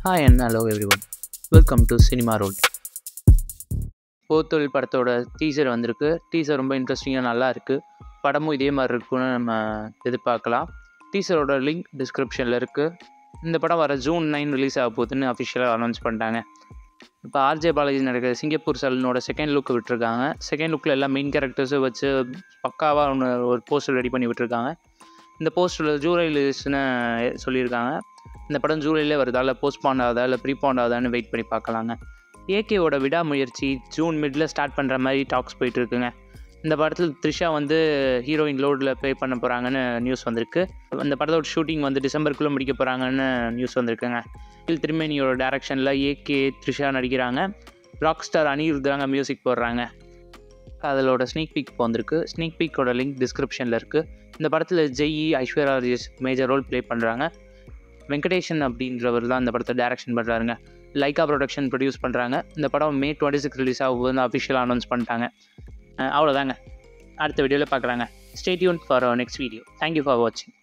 hi and hello everyone welcome to cinema road Porthozhil படத்தோட teaser வந்திருக்கு teaser ரொம்ப இன்ட்ரெஸ்டிங்காக நல்லா இருக்குது படமும் இதே மாதிரி இருக்குன்னு நம்ம எதிர்பார்க்கலாம் டீசரோட லிங்க் டிஸ்கிரிப்ஷனில் இருக்குது இந்த படம் வர ஜூன் நைன் ரிலீஸ் ஆக போகுதுன்னு அஃபிஷியலாக அனௌன்ஸ் பண்ணிட்டாங்க இப்போ ஆர்ஜே பாலாஜி நடக்கிற சிங்கப்பூர் சலனோட செகண்ட் லுக் விட்டுருக்காங்க செகண்ட் லுக்கில் எல்லா மெயின் கேரக்டர்ஸும் வச்சு பக்காவாக ஒன்று ஒரு போஸ்டர் ரெடி பண்ணி விட்டுருக்காங்க இந்த போஸ்டரில் ஜூலை ரிலீஸ்னு சொல்லியிருக்காங்க இந்த படம் ஜூலையிலே வருதா இல்லை போஸ்ட்பாண்ட் ஆகுதா இல்லை ப்ரீபாண்ட் ஆகுதான்னு வெயிட் பண்ணி பார்க்கலாங்க ஏகேவோட விடாமுயற்சி ஜூன் மிடில் ஸ்டார்ட் பண்ணுற மாதிரி டாக்ஸ் போயிட்டு இருக்குங்க இந்த படத்தில் த்ரிஷா வந்து ஹீரோயின் லோடில் ப்ளே பண்ண போகிறாங்கன்னு நியூஸ் வந்திருக்கு அந்த படத்தோட ஷூட்டிங் வந்து டிசம்பருக்குள்ளே முடிக்க போகிறாங்கன்னு நியூஸ் வந்திருக்குங்க இல் திருமேனியோட டேரக்ஷனில் ஏகே த்ரிஷா நடிக்கிறாங்க ராக் ஸ்டார் அனிருத்தாங்க மியூசிக் போடுறாங்க அதோட ஸ்னீக் பீக் இப்போ வந்திருக்கு ஸ்னீக் பீக்கோட லிங்க் டிஸ்கிரிப்ஷனில் இருக்குது இந்த படத்தில் Jai Aishwarya Rajesh major role play பண்ணுறாங்க வெங்கடேஷன் அப்படின்றவர் தான் இந்த படத்தை டேரக்ஷன் பண்ணுறாருங்க லைக்கா ப்ரொடக்ஷன் ப்ரொடியூஸ் பண்ணுறாங்க இந்த படம் மே டுவெண்ட்டி சிக்ஸ் ரிலீஸ் ஆகுதுன்னு அஃபிஷியலாக அனௌன்ஸ் பண்ணிட்டாங்க அவ்வளோதாங்க அடுத்த வீடியோவில் பார்க்குறாங்க stay tuned for next video thank you for வாட்சிங்